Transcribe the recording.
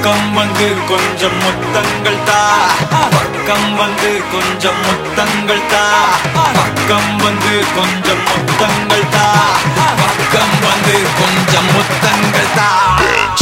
பக்கம் வந்து கொஞ்சம் முத்தங்கள் தா பக்கம் வந்து கொஞ்சம் முத்தங்கள் தா பக்கம் வந்து கொஞ்சம் முத்தங்கள் தா பக்கம் வந்து கொஞ்சம் முத்தங்கள் தா